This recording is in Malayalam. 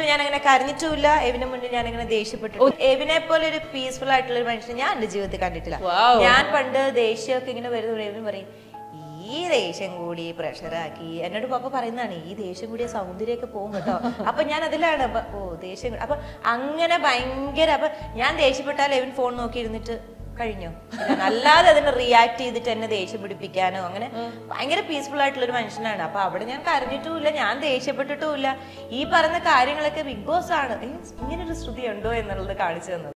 ഞാൻ അങ്ങനെ കരഞ്ഞിട്ടുമില്ല എവിന്റെ മുന്നിൽ ഞാൻ അങ്ങനെ ദേഷ്യപ്പെട്ടു എവിനെ പോലെ ഒരു പീസ്ഫുൾ ആയിട്ടുള്ള ഒരു മനുഷ്യനെ ഞാൻ എന്റെ ജീവിതത്തിൽ കണ്ടിട്ടില്ല Wow. ഞാൻ പണ്ട് ദേഷ്യമൊക്കെ ഇങ്ങനെ വരുന്ന എവിനും പറയും ഈ ദേഷ്യം കൂടി പ്രഷറാക്കി എന്നോട് പപ്പ പറയുന്നതാണ് ഈ ദേഷ്യം കൂടിയ സൗന്ദര്യമൊക്കെ പോകും കേട്ടോ അപ്പൊ ഞാൻ അതിലാണ് അപ്പൊ, ഓ ദേഷ്യം കൂടി- അപ്പൊ അങ്ങനെ ഭയങ്കര അപ്പൊ ഞാൻ ദേഷ്യപ്പെട്ടാൽ എവിൻ ഫോൺ നോക്കി ഇരുന്നിട്ട് കഴിഞ്ഞോ ഞാൻ അല്ലാതെ അതിന് റിയാക്ട് ചെയ്തിട്ട് എന്നെ ദേഷ്യം പിടിപ്പിക്കാനോ അങ്ങനെ ഭയങ്കര പീസ്ഫുൾ ആയിട്ടുള്ള ഒരു മനുഷ്യനാണ് അപ്പൊ അവിടെ ഞാൻ കരഞ്ഞിട്ടുമില്ല ഞാൻ ദേഷ്യപ്പെട്ടിട്ടുമില്ല ഈ പറയുന്ന കാര്യങ്ങളൊക്കെ ബിഗ് ബോസ് ആണ് ഏ, ഇങ്ങനൊരു ശ്രുതി ഉണ്ടോ എന്നുള്ളത് കാണിച്ചു തന്നത്